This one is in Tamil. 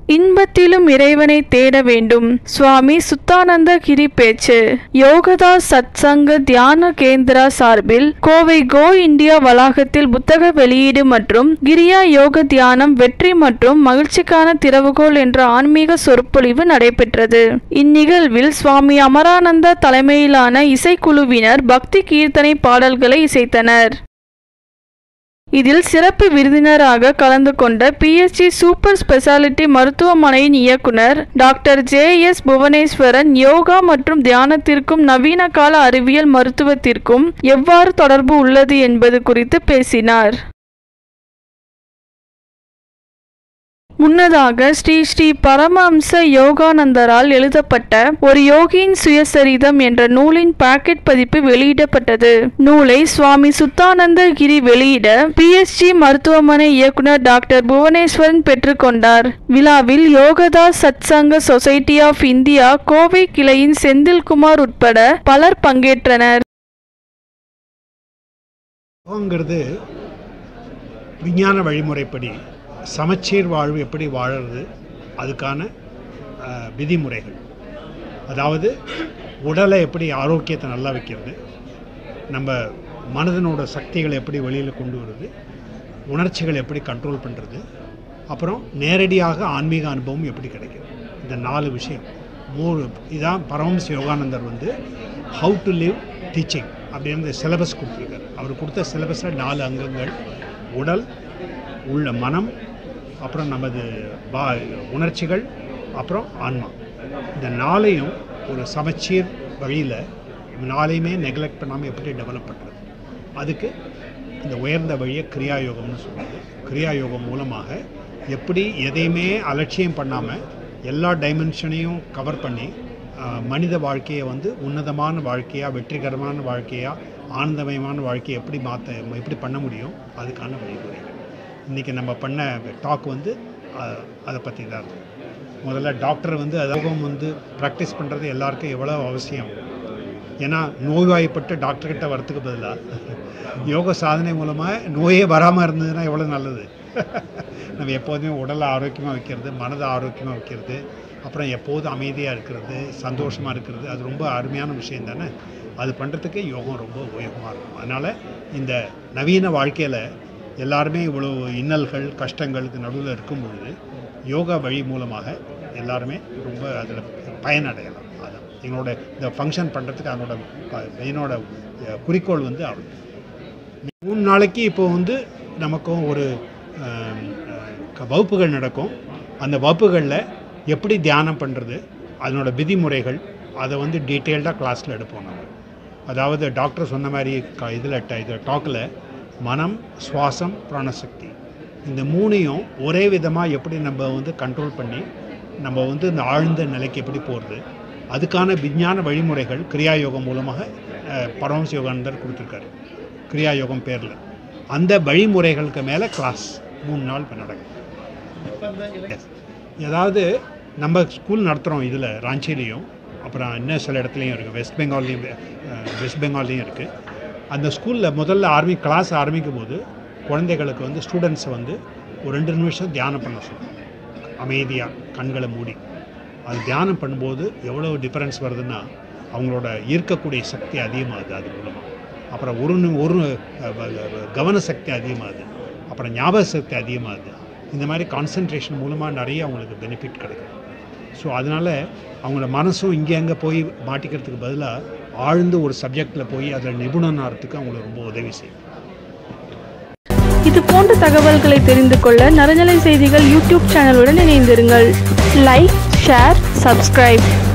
இன்பத்திலும் இறைவனை தேட வேண்டும் சுவாமி சுத்தானந்த கிரி பேச்சு யோகதா சத்சங்க தியான கேந்திரா சார்பில் கோவை கோ இந்தியா வளாகத்தில் புத்தக வெளியீடு மற்றும் கிரியா யோக தியானம் வெற்றி மற்றும் மகிழ்ச்சிக்கான திறவுகோல் என்ற ஆன்மீக சொற்பொழிவு நடைபெற்றது இந்நிகழ்வில் சுவாமி அமரானந்தா தலைமையிலான இசைக்குழுவினர் பக்தி கீர்த்தனை பாடல்களை இசைத்தனர் இதில் சிறப்பு விருந்தினராக கலந்து கொண்ட பிஎஸ்ஜி சூப்பர் ஸ்பெஷாலிட்டி மருத்துவமனையின் இயக்குனர் doctor J S Bhuvaneswaran yoga மற்றும் தியானத்திற்கும் நவீன கால அறிவியல் மருத்துவத்திற்கும் எவ்வாறு தொடர்பு உள்ளது என்பது குறித்து பேசினார் முன்னதாக ஸ்ரீ ஸ்ரீ பரமஹம்ச யோகானந்தரால் எழுதப்பட்ட ஒரு யோகியின் சுயசரிதம் என்ற நூலின் பாக்கெட் பதிப்பு வெளியிடப்பட்டது நூலை சுவாமி சுத்தானந்த கிரி வெளியிட பிஎஸ்ஜி மருத்துவமனை இயக்குனர் டாக்டர் புவனேஸ்வரன் பெற்றுக்கொண்டார் விழாவில் Yogoda Satsanga Society of India Kovai கிளையின் செந்தில்குமார் உட்பட பலர் பங்கேற்றனர் யோகங்கிறது விஞ்ஞான வழிமுறைப்படி சமச்சீர் வாழ்வு எப்படி வாழறது அதுக்கான அஹ், விதிமுறைகள் அதாவது உடலை எப்படி ஆரோக்கியத்தை நல்லா வைக்கிறது நம்ம மனதனோட சக்திகளை எப்படி வெளியில் கொண்டு வருது உணர்ச்சிகளை எப்படி கண்ட்ரோல் பண்ணுறது அப்புறம் நேரடியாக ஆன்மீக அனுபவம் எப்படி கிடைக்குது இந்த நாலு விஷயம் மூணு இதான் பரமஹம்ச யோகானந்தர் வந்து ஹவு டு லிவ் டீச்சிங் அப்படின்னு சிலபஸ் கொடுத்துருக்காரு அவர் கொடுத்த சிலபஸில் நாலு அங்கங்கள் உடல் உள்ள மனம் அப்புறம் நமது பா உணர்ச்சிகள் அப்புறம் ஆன்மா இந்த நாளையும் ஒரு சமச்சீர் வழியில் நாளையுமே நெக்லெக்ட் பண்ணாமல் எப்படி டெவலப் பண்ணுறது அதுக்கு இந்த உயர்ந்த வழியை கிரியா யோகம்னு சொல்லுவாங்க கிரியா யோகம் மூலமாக எப்படி எதையுமே அலட்சியம் பண்ணாமல் எல்லா டைமென்ஷனையும் கவர் பண்ணி ஆஹ், மனித வாழ்க்கையை வந்து உன்னதமான வாழ்க்கையாக வெற்றிகரமான வாழ்க்கையாக ஆனந்தமயமான வாழ்க்கையை எப்படி மாற்ற எப்படி பண்ண முடியும் அதுக்கான வழிமுறைகள் இன்றைக்கி நம்ம பண்ண டாக் வந்து ஆஹ், அதை பற்றி தான் இருக்கும் முதல்ல டாக்டர் வந்து யோகம் வந்து ப்ராக்டிஸ் பண்ணுறது எல்லாருக்கும் எவ்வளோ அவசியம் ஏன்னா நோய்வாய்ப்பட்டு டாக்டர்கிட்ட வரத்துக்கு பதிலாக யோக சாதனை மூலமாக நோயே வராமல் இருந்ததுன்னா எவ்வளோ நல்லது நம்ம எப்போதுமே உடலை ஆரோக்கியமாக வைக்கிறது மனதை ஆரோக்கியமாக வைக்கிறது அப்புறம் எப்போதும் அமைதியாக இருக்கிறது சந்தோஷமாக இருக்கிறது அது ரொம்ப அருமையான விஷயம் தானே அது பண்ணுறதுக்கு யோகம் ரொம்ப உபயோகமாக இருக்கும் அதனால் இந்த நவீன வாழ்க்கையில் எல்லாருமே இவ்வளோ இன்னல்கள் கஷ்டங்களுக்கு நடுவில் இருக்கும் பொழுது யோகா வழி மூலமாக எல்லாருமே ரொம்ப அதில் பயனடையலாம் அதான் எங்களோட இந்த ஃபங்க்ஷன் பண்ணுறதுக்கு அதனோட ப- என்னோட அஹ், குறிக்கோள் வந்து அவள் மூணு நாளைக்கு இப்போ வந்து நமக்கும் ஒரு ஆம், அஹ், க- வகுப்புகள் நடக்கும் அந்த வகுப்புகளில் எப்படி தியானம் பண்ணுறது அதனோட விதிமுறைகள் அதை வந்து டீட்டெயில்டாக கிளாஸில் எடுப்போம் நம்ம அதாவது டாக்டர் சொன்ன மாதிரி க இதில் இதில் டாக்கில் மனம் சுவாசம் பிராணசக்தி இந்த மூணையும் ஒரே விதமாக எப்படி நம்ம வந்து கண்ட்ரோல் பண்ணி நம்ம வந்து இந்த ஆழ்ந்த நிலைக்கு எப்படி போகிறது அதுக்கான விஞ்ஞான வழிமுறைகள் கிரியா யோகம் மூலமாக அஹ், பரமஹம்ச யோகானந்தர் கொடுத்துருக்காரு கிரியா யோகம் பேரில் அந்த வழிமுறைகளுக்கு மேலே கிளாஸ் மூணு நாள் இப்போ நடக்கும் Yes. ஏதாவது நம்ம ஸ்கூல் நடத்துகிறோம் இதில் ராஞ்சிலையும் அப்புறம் இன்னும் சில இடத்துலையும் இருக்குது வெஸ்ட் பெங்கால்லையும் அஹ், வெஸ்ட் பெங்கால்லையும் இருக்குது அந்த ஸ்கூலில் முதல்ல ஆரம்பி கிளாஸ் ஆரம்பிக்கும் போது குழந்தைகளுக்கு வந்து ஸ்டூடெண்ட்ஸை வந்து ஒரு ரெண்டு நிமிஷம் தியானம் பண்ண சொல்லுவோம் அமைதியாக கண்களை மூடி அது தியானம் பண்ணும்போது எவ்வளோ டிஃபரன்ஸ் வருதுன்னா அவங்களோட ஈர்க்கக்கூடிய சக்தி அதிகமாகுது அது மூலமாக அப்புறம் ஒரு நி- ஒரு அஹ், வ- வ- கவன சக்தி அதிகமாகுது அப்புறம் ஞாபக சக்தி அதிகமாகுது இந்த மாதிரி கான்சன்ட்ரேஷன் மூலமாக நிறைய அவங்களுக்கு பெனிஃபிட் கிடைக்கும் ஸோ அதனால் அவங்களோட மனசும் இங்கே அங்கே போய் மாட்டிக்கிறதுக்கு பதிலாக ஆழ்ந்து ஒரு சப்ஜெக்டில் போய் அதில் நிபுணனாகிறதுக்கு அவங்களுக்கு ரொம்ப உதவி செய்யும் இது போன்ற தகவல்களை தெரிந்து கொள்ள நரநிலை செய்திகள் யூடியூப் சேனலுடன் இணைந்திருங்கள் லைக் ஷேர் சப்ஸ்கிரைப்